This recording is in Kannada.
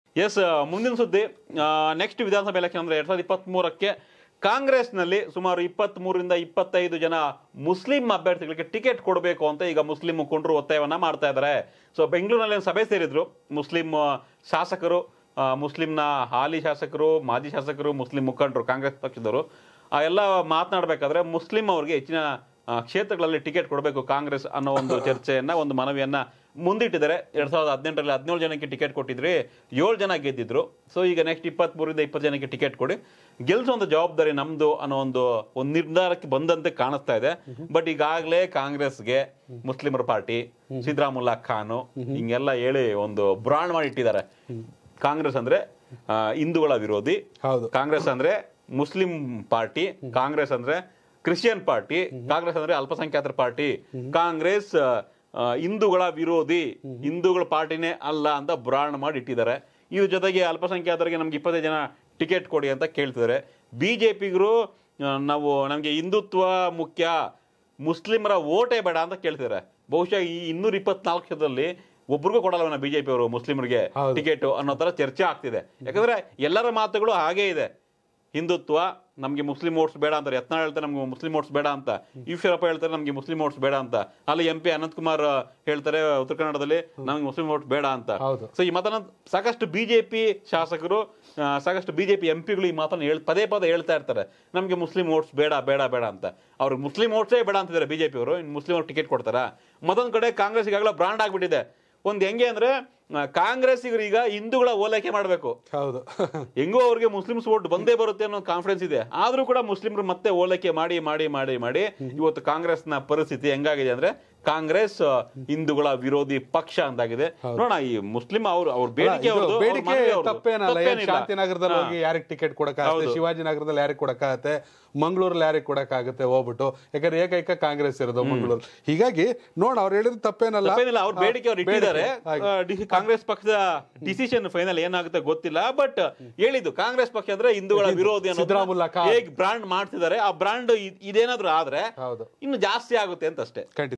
ಎಸ್ ಮುಂದಿನ ಸುದ್ದಿ ನೆಕ್ಸ್ಟ್ ವಿಧಾನಸಭೆ ಎಲೆಕ್ಷನ್ ಅಂದ್ರೆ ಎರಡ್ ಸಾವಿರದ ಇಪ್ಪತ್ತ್ ಮೂರಕ್ಕೆ ಕಾಂಗ್ರೆಸ್ನಲ್ಲಿ ಸುಮಾರು ಇಪ್ಪತ್ತ್ ಮೂರರಿಂದ ಇಪ್ಪತ್ತೈದು ಜನ ಮುಸ್ಲಿಂ ಅಭ್ಯರ್ಥಿಗಳಿಗೆ ಟಿಕೆಟ್ ಕೊಡಬೇಕು ಅಂತ ಈಗ ಮುಸ್ಲಿಂ ಮುಖಂಡರು ಒತ್ತಾಯವನ್ನ ಮಾಡ್ತಾ ಇದ್ದಾರೆ ಸೊ ಬೆಂಗಳೂರಿನಲ್ಲಿ ಒಂದು ಸಭೆ ಸೇರಿದ್ರು ಮುಸ್ಲಿಂ ಆ, ಶಾಸಕರು ಆ, ಮುಸ್ಲಿಂನ ಹಾಲಿ ಶಾಸಕರು ಮಾಜಿ ಶಾಸಕರು ಮುಸ್ಲಿಂ ಮುಖಂಡರು ಕಾಂಗ್ರೆಸ್ ಪಕ್ಷದವರು ಆ ಎಲ್ಲ ಮಾತನಾಡಬೇಕಾದ್ರೆ ಮುಸ್ಲಿಂ ಅವರಿಗೆ ಹೆಚ್ಚಿನ ಆ, ಕ್ಷೇತ್ರಗಳಲ್ಲಿ ಟಿಕೆಟ್ ಕೊಡಬೇಕು ಕಾಂಗ್ರೆಸ್ ಅನ್ನೋ ಒಂದು ಚರ್ಚೆಯನ್ನ ಒಂದು ಮನವಿಯನ್ನ ಮುಂದಿಟ್ಟಿದ್ದಾರೆ ಎರಡ್ ಸಾವಿರದ ಹದಿನೆಂಟರಲ್ಲಿ ಹದಿನೇಳು ಜನಕ್ಕೆ ಟಿಕೆಟ್ ಕೊಟ್ಟಿದ್ರಿ ಏಳು ಜನ ಗೆದ್ದಿದ್ರು ಸೊ ಈಗ ನೆಕ್ಸ್ಟ್ ಇಪ್ಪತ್ತ್ ಮೂರಿಂದ ಇಪ್ಪತ್ತು ಜನಕ್ಕೆ ಟಿಕೆಟ್ ಕೊಡಿ ಗೆಲ್ಸೋ ಒಂದು ಜವಾಬ್ದಾರಿ ನಮ್ದು ಅನ್ನೋ ಒಂದು ಒಂದು ನಿರ್ಧಾರಕ್ಕೆ ಬಂದಂತೆ ಕಾಣಿಸ್ತಾ ಇದೆ ಬಟ್ ಈಗಾಗಲೇ ಕಾಂಗ್ರೆಸ್ಗೆ ಮುಸ್ಲಿಮರ ಪಾರ್ಟಿ ಸಿದ್ದರಾಮುಲ್ಲಾ ಖಾನು ಹಿಂಗೆಲ್ಲ ಹೇಳಿ ಒಂದು ಬ್ರಾಂಡ್ ಮಾಡಿ ಇಟ್ಟಿದ್ದಾರೆ ಕಾಂಗ್ರೆಸ್ ಅಂದ್ರೆ ಆ, ಹಿಂದೂಗಳ ವಿರೋಧಿ ಹೌದು ಕಾಂಗ್ರೆಸ್ ಅಂದ್ರೆ ಮುಸ್ಲಿಂ ಪಾರ್ಟಿ ಕಾಂಗ್ರೆಸ್ ಅಂದ್ರೆ ಕ್ರಿಶ್ಚಿಯನ್ ಪಾರ್ಟಿ ಕಾಂಗ್ರೆಸ್ ಅಂದ್ರೆ ಅಲ್ಪಸಂಖ್ಯಾತರ ಪಾರ್ಟಿ ಕಾಂಗ್ರೆಸ್ ಆ, ಆ, ಹಿಂದೂಗಳ ವಿರೋಧಿ ಹಿಂದೂಗಳ ಪಾರ್ಟಿನೇ ಅಲ್ಲ ಅಂತ ಬ್ರಾಂಡ್ ಮಾಡಿ ಇಟ್ಟಿದ್ದಾರೆ ಇವ್ರ ಜೊತೆಗೆ ಅಲ್ಪಸಂಖ್ಯಾತರಿಗೆ ನಮ್ಗೆ ಇಪ್ಪತ್ತೈದು ಜನ ಟಿಕೆಟ್ ಕೊಡಿ ಅಂತ ಕೇಳ್ತಿದ್ದಾರೆ ಬಿಜೆಪಿಗರು ನಾವು ನಮ್ಗೆ ಹಿಂದುತ್ವ ಮುಖ್ಯ ಮುಸ್ಲಿಮರ ಓಟೇ ಬೇಡ ಅಂತ ಕೇಳ್ತಿದ್ದಾರೆ ಬಹುಶಃ ಈ ಇನ್ನೂರ ಇಪ್ಪತ್ನಾಲ್ಕು ಕ್ಷೇತ್ರದಲ್ಲಿ ಒಬ್ರಿಗೂ ಕೊಡಲ್ಲ ಬಿಜೆಪಿ ಅವರು ಮುಸ್ಲಿಮರಿಗೆ ಹೌದು. ಟಿಕೆಟ್ ಅನ್ನೋ ತರ ಚರ್ಚೆ ಆಗ್ತಿದೆ ಯಾಕಂದ್ರೆ ಎಲ್ಲರ ಮಾತುಗಳು ಹಾಗೇ ಇದೆ ಹಿಂದುತ್ವ ನಮ್ಗೆ ಮುಸ್ಲಿಂ ಓಟ್ಸ್ ಬೇಡ ಅಂತಾರೆ ಯತ್ನಾಳ್ ಹೇಳ್ತಾರೆ ನಮ್ಗೆ ಮುಸ್ಲಿಂ ಓಟ್ಸ್ ಬೇಡ ಅಂತ ಈಶ್ವರಪ್ಪ ಹೇಳ್ತಾರೆ ನಮ್ಗೆ ಮುಸ್ಲಿಂ ಓಟ್ಸ್ ಬೇಡ ಅಂತ ಅಲ್ಲಿ ಎಂ ಪಿ ಅನಂತ್ ಕುಮಾರ್ ಹೇಳ್ತಾರೆ ಉತ್ತರ ಕನ್ನಡದಲ್ಲಿ ನಮ್ಗೆ ಮುಸ್ಲಿಂ ಓಟ್ಸ್ ಬೇಡ ಅಂತ ಹೌದು. ಸೊ ಈ ಮಾತನ್ನ ಸಾಕಷ್ಟು ಬಿಜೆಪಿ ಶಾಸಕರು ಆ, ಸಾಕಷ್ಟು ಬಿಜೆಪಿ ಎಂ ಪಿಗಳು ಈ ಮಾತನ್ನ ಹೇಳ್ ಪದೇ ಪದೇ ಹೇಳ್ತಾ ಇರ್ತಾರೆ ನಮ್ಗೆ ಮುಸ್ಲಿಂ ಓಟ್ಸ್ ಬೇಡ ಬೇಡ ಬೇಡ ಅಂತ ಅವ್ರಿಗೆ ಮುಸ್ಲಿಂ ಓಟ್ಸೇ ಬೇಡ ಅಂತಿದ್ದಾರೆ ಬಿಜೆಪಿ ಅವರು ಇನ್ನು ಮುಸ್ಲಿಂ ಅವ್ರು ಟಿಕೆಟ್ ಕೊಡ್ತಾರಾ ಮತ್ತೊಂದ್ ಕಡೆ ಕಾಂಗ್ರೆಸ್ ಈಗಾಗಲೇ ಬ್ರಾಂಡ್ ಆಗ್ಬಿಟ್ಟಿದೆ ಒಂದ್ ಹೆಂಗೆ ಅಂದ್ರೆ ಆ, ಕಾಂಗ್ರೆಸ್ಸಿಗರು ಈಗ ಹಿಂದೂಗಳ ಓಲೈಕೆ ಮಾಡಬೇಕು ಹೌದು ಹೆಂಗೋ ಅವ್ರಿಗೆ ಮುಸ್ಲಿಮ್ಸ್ ವೋಟ್ ಬಂದೇ ಬರುತ್ತೆ ಅನ್ನೋ ಕಾನ್ಫಿಡೆನ್ಸ್ ಇದೆ ಆದ್ರೂ ಕೂಡ ಮುಸ್ಲಿಮ್ರು ಮತ್ತೆ ಓಲೈಕೆ ಮಾಡಿ ಮಾಡಿ ಮಾಡಿ ಮಾಡಿ ಇವತ್ತು ಕಾಂಗ್ರೆಸ್ನ ಪರಿಸ್ಥಿತಿ ಹೆಂಗಾಗಿದೆ ಅಂದ್ರೆ ಕಾಂಗ್ರೆಸ್ ಆ, ಹಿಂದೂಗಳ ವಿರೋಧಿ ಪಕ್ಷ ಅಂತಾಗಿದೆ ನೋಡೋಣ ಈ ಮುಸ್ಲಿಂ ಅವ್ರು ಅವ್ರ ಬೇಡಿಕೆ ಇದು ಅವ್ರದ್ದು, ಅವ್ರ ಬೇಡಿಕೆ ಮನವಿ ಅವ್ರದ್ದು. ತಪ್ಪೇನಲ್ಲ ಏನ್ ತಪ್ಪೇನಿಲ್ಲ. ಶಾಂತಿನಗರದಲ್ಲಿ ಹಾ. ಹೋಗಿ ಯಾರಿಗೆ ಟಿಕೆಟ್ ಕೊಡಕ್ಕಾಗುತ್ತೆ ಹೌದು. ಶಿವಾಜಿನಗರದಲ್ಲಿ ಯಾರಿಗೆ ಕೊಡಕ್ಕಾಗತ್ತೆ ಮಂಗಳೂರಲ್ಲಿ ಯಾರಿಗೆ ಕೊಡಕ್ಕಾಗುತ್ತೆ ಹೋಗ್ಬಿಟ್ಟು ಯಾಕಂದ್ರೆ ಏಕೈಕ ಕಾಂಗ್ರೆಸ್ ಇರೋದು ಮಂಗಳೂರು ಹೀಗಾಗಿ ನೋಡ್ ಅವ್ರು ಹೇಳಿದ್ರು ತಪ್ಪೇನಲ್ಲ ತಪ್ಪೇನಿಲ್ಲ ಅವ್ರ ಬೇಡಿಕೆ ಅವ್ರು ಇಟ್ಟಿದ್ದಾರೆ ಹಾಗೆ. ಆ, ಡಿ- ಕಾಂಗ್ರೆಸ್ ಪಕ್ಷದ ಡಿಸಿಷನ್ ಫೈನಲ್ ಏನಾಗುತ್ತೆ ಗೊತ್ತಿಲ್ಲ ಬಟ್ ಹೇಳಿದ್ದು ಕಾಂಗ್ರೆಸ್ ಪಕ್ಷ ಅಂದ್ರೆ ಹಿಂದೂಗಳ ವಿರೋಧಿ ಸಿದ್ದರಾಮುಲ್ಲಾ ಖಾನ್. ಹೇಗ್ ಬ್ರಾಂಡ್ ಮಾಡ್ತಿದ್ದಾರೆ ಆ ಬ್ರಾಂಡ್ ಇದೇನಾದ್ರೂ ಆದ್ರೆ ಹೌದು ಇನ್ನು ಜಾಸ್ತಿ ಆಗುತ್ತೆ ಅಂತ ಅಷ್ಟೇ ಖಂಡಿತ